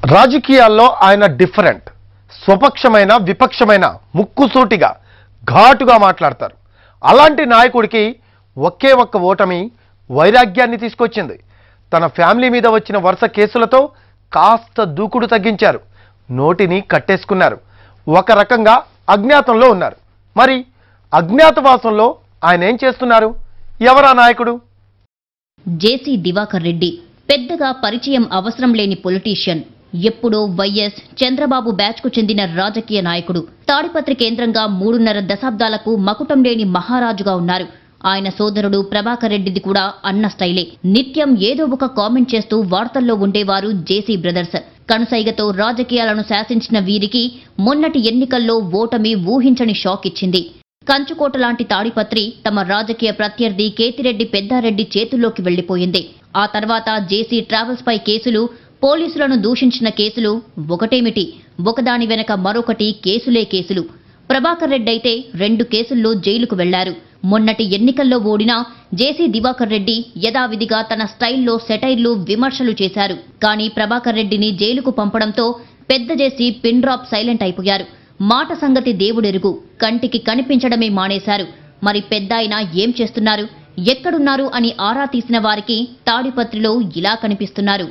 రాజకీయాల్లో ఆయన డిఫరెంట్ స్వపక్షమైన విపక్షమైన ముక్కుసూటిగా ఘాటుగా మాట్లాడతారు అలాంటి నాయకుడికి ఒకే ఒక్క ఓటమి వైరాగ్యాన్ని తీసుకొచ్చింది తన ఫ్యామిలీ మీద వచ్చిన వరుస కేసులతో కాస్త దూకుడు తగ్గించారు నోటిని కట్టేసుకున్నారు ఒక రకంగా అజ్ఞాతంలో ఉన్నారు మరి అజ్ఞాతవాసంలో ఆయన ఏం చేస్తున్నారు ఎవరా నాయకుడు జేసీ దివాకర్ రెడ్డి పెద్దగా పరిచయం అవసరం లేని పొలిటీషియన్ ఎప్పుడో వైఎస్ చంద్రబాబు బ్యాచ్కు చెందిన రాజకీయ నాయకుడు తాడిపత్రి కేంద్రంగా మూడున్నర దశాబ్దాలకు మకుటం లేని మహారాజుగా ఉన్నారు ఆయన సోదరుడు ప్రభాకర్ రెడ్డిది కూడా అన్న స్టైలే నిత్యం ఏదో ఒక కామెంట్ చేస్తూ వార్తల్లో ఉండేవారు జేసీ బ్రదర్స్ కనుసైగతో రాజకీయాలను శాసించిన వీరికి మొన్నటి ఎన్నికల్లో ఓటమి ఊహించని షాక్ ఇచ్చింది కంచుకోట లాంటి తాడిపత్రి తమ రాజకీయ ప్రత్యర్థి కేతిరెడ్డి పెద్దారెడ్డి చేతుల్లోకి వెళ్లిపోయింది ఆ తర్వాత జేసీ ట్రావెల్స్ పై కేసులు పోలీసులను దూషించిన కేసులు ఒకటేమిటి ఒకదాని వెనక మరొకటి కేసులే కేసులు ప్రభాకర్ రెడ్డి అయితే రెండు కేసుల్లో జైలుకు వెళ్లారు మొన్నటి ఎన్నికల్లో ఓడినా జేసీ దివాకర్ రెడ్డి యథావిధిగా తన స్టైల్లో సెటైర్లు విమర్శలు చేశారు కానీ ప్రభాకర్ రెడ్డిని జైలుకు పంపడంతో పెద్ద జేసీ పిన్ డ్రాప్ సైలెంట్ అయిపోయారు మాట సంగతి దేవుడెరుగు కంటికి కనిపించడమే మానేశారు మరి పెద్దాయన ఏం చేస్తున్నారు ఎక్కడున్నారు అని ఆరా తీసిన వారికి తాడిపత్రిలో ఇలా కనిపిస్తున్నారు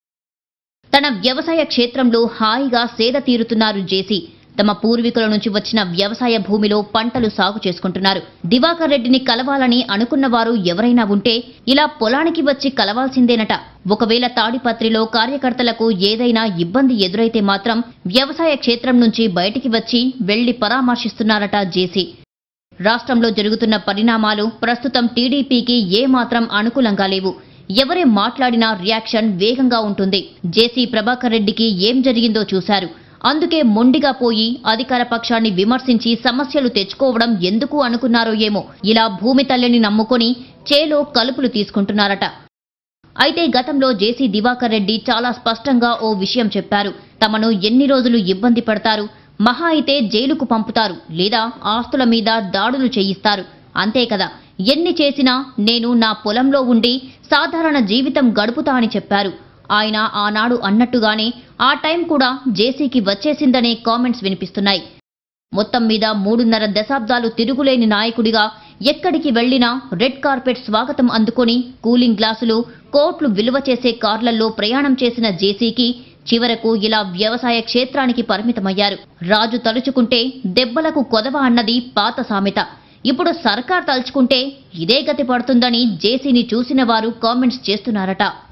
తన వ్యవసాయ క్షేత్రంలో హాయిగా సేద తీరుతున్నారు జేసీ తమ పూర్వీకుల నుంచి వచ్చిన వ్యవసాయ భూమిలో పంటలు సాగు చేసుకుంటున్నారు దివాకర్ రెడ్డిని కలవాలని అనుకున్న వారు ఎవరైనా ఉంటే ఇలా పొలానికి వచ్చి కలవాల్సిందేనట ఒకవేళ తాడిపత్రిలో కార్యకర్తలకు ఏదైనా ఇబ్బంది ఎదురైతే మాత్రం వ్యవసాయ క్షేత్రం నుంచి బయటికి వచ్చి వెళ్లి పరామర్శిస్తున్నారట జేసీ రాష్ట్రంలో జరుగుతున్న పరిణామాలు ప్రస్తుతం టీడీపీకి ఏమాత్రం అనుకూలంగా లేవు ఎవరే మాట్లాడినా రియాక్షన్ వేగంగా ఉంటుంది జేసీ ప్రభాకర్ రెడ్డికి ఏం జరిగిందో చూశారు అందుకే మొండిగా పోయి అధికార పక్షాన్ని విమర్శించి సమస్యలు తెచ్చుకోవడం ఎందుకు అనుకున్నారో ఏమో ఇలా భూమి తల్లిని నమ్ముకొని చేలో కలుపులు తీసుకుంటున్నారట అయితే గతంలో జేసీ దివాకర్ రెడ్డి చాలా స్పష్టంగా ఓ విషయం చెప్పారు తమను ఎన్ని రోజులు ఇబ్బంది పడతారు మహా అయితే జైలుకు పంపుతారు లేదా ఆస్తుల మీద దాడులు చేయిస్తారు అంతే కదా ఎన్ని చేసినా నేను నా పొలంలో ఉండి సాధారణ జీవితం గడుపుతా అని చెప్పారు ఆయన ఆనాడు అన్నట్టుగానే ఆ టైం కూడా జేసీకి వచ్చేసిందనే కామెంట్స్ వినిపిస్తున్నాయి మొత్తం మీద మూడున్నర దశాబ్దాలు తిరుగులేని నాయకుడిగా ఎక్కడికి వెళ్లినా రెడ్ కార్పెట్ స్వాగతం అందుకొని కూలింగ్ గ్లాసులు కోట్లు విలువ చేసే కార్లలో ప్రయాణం చేసిన జేసీకి చివరకు ఇలా వ్యవసాయ క్షేత్రానికి పరిమితమయ్యారు రాజు తలుచుకుంటే దెబ్బలకు కొదవ అన్నది పాత సామెత ఇప్పుడు సర్కార్ తలుచుకుంటే ఇదే గతి పడుతుందని జేసీని చూసిన వారు కామెంట్స్ చేస్తున్నారట